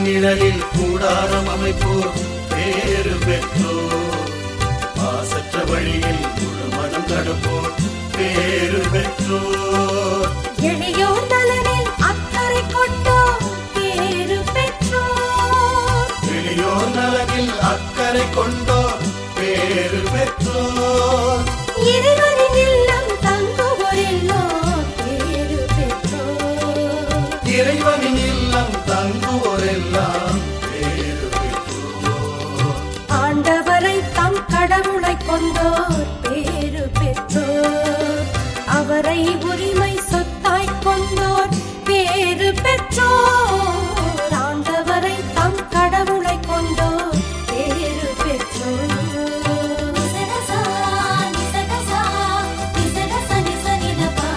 நிழலில் கூடாரம் அமைப்போர் பேறு பெற்றோர் மாசற்ற வழியில் முழுமனம் நடப்போர் பேறு பெற்றோர் எளியோர் நலனில் அக்கறை கொண்டோர் பேறு பெற்றோர் எளியோர் நலனில் அக்கறை கொண்டோர் பேறு பெற்றோர் இறைவனின் இல்லம் தங்குவோர் எல்லோர் பேறு பெற்றோர் இறைவனின் இல்லம் தங்குவோரெல்லாம் பேறு பெற்றோர் ஆண்டவரை தம் கடவுளை கொண்டோர் பேறு பெற்றோர் அவரை உரிமை சொத்தாய் கொண்டோர் பேறு பெற்றோர் ஆண்டவரை தம் கடவுளை கொண்டோர் பேறு பெற்றோர் நிசகசா, நிசகசா, நிசகச, நிசனிதபா.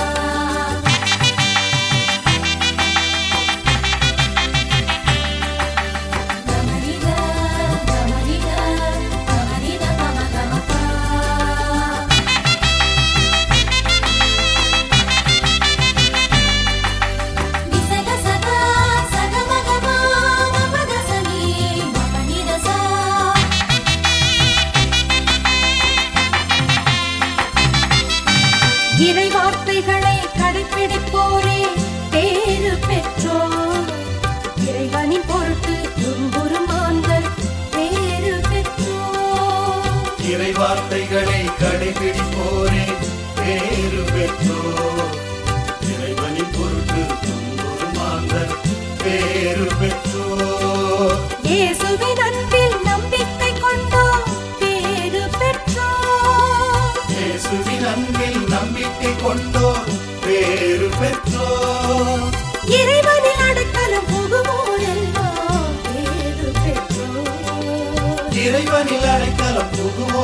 கமனித கமனித கமனித கம கமபா நிசக சகா சகமகமா மமதசனி மமனிதசா இறை வார்த்தைகளை கடைப்பிடிப்போரே பேறு பெற்றோர் இறைவனின் பொருட்டு துன்புறும் ஆண்கள் பேறு பெற்றோர் இறை வார்த்தைகளை கடைபிடிப்போரே பேறு பெற்றோர் இறைவனின் பொருட்டு துன்புறுமாங்கள் பேறு பெற்றோர் இயேசுவின் அன்பில் நம்பிக்கை கொண்டோர் பேறு பெற்றோர் இயேசுவின் அன்பில் நம்பிக்கை கொண்டோர் பேறு பெற்றோர் இறைவனின் அடைக்கலம் புகுவோர் எல்லாம் பேறு பெற்றோர் இறைவனில் அடைக்கலம் புகுவோர்